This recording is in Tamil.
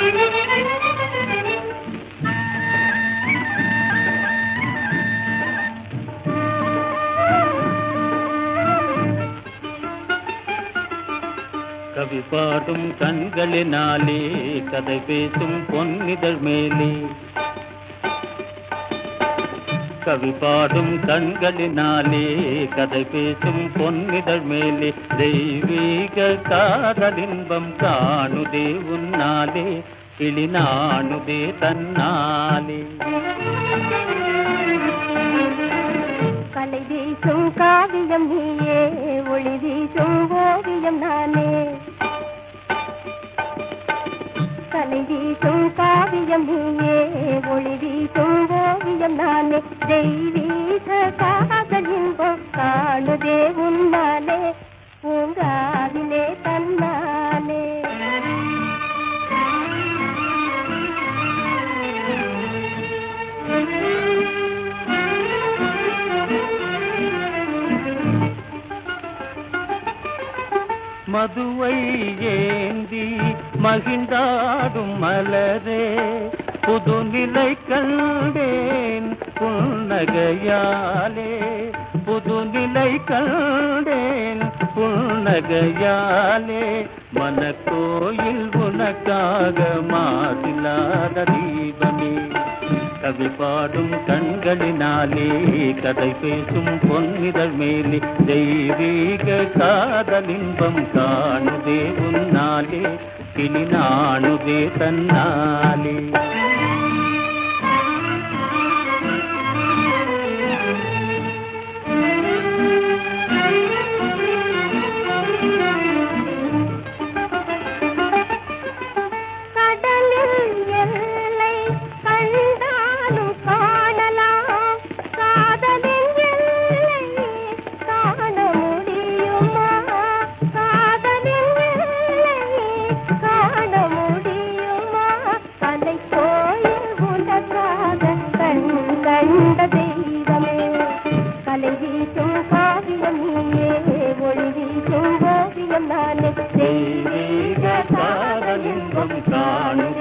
கவி பாடும் கண்களினாலே கதை பேசும் பொன்னிதழ் மேலே கவி பாடும் கண்களினாலே கதை பேசும் பொன்னிதழ் மேலே தெய்வீக காதலின்பம் காணுதே உன்னாலே கிளி நாணுதே தன்னாலே கலை வீசும் காவியம் நீயே ஒளி வீசும் ஓவியம் நானே கலை வீசும் காவியம் நீயே ஒளி வீசும் ஓவியம் நானே தெய்வீக காதல் இன்பம் காணுதே உன்னாலே பூங்காவிலே தன்னாலே மதுவை ஏந்தி மகிழ்ந்தாடும் மலரே புதுநிலை கண்டேன் புன்னகையாலே புதுநிலை கண்டேன் புன்னகையாலே மனக்கோயில் உனக்காக மாதில்லாத தீபமே கவி பாடும் கண்களினாலே கதை பேசும் பொன்னிதழ் மேலே தெய்வீக காதலின்பம் காணுதே உன்னாலே கிளி நாணுதே தன்னாலே கடலில் எல்லை கண்டாலும் காணலாம் காதலின் எல்லை காண முடியுமா காதலின் எல்லை காண முடியுமா கலை கோயில் உனக்காக கண் கண்ட தெய்வமே கலை வீசும் காவியம் நீயே ஒளி வீசும் ஓவியம் நானே தெய்வீக காதலின்பம் காணும்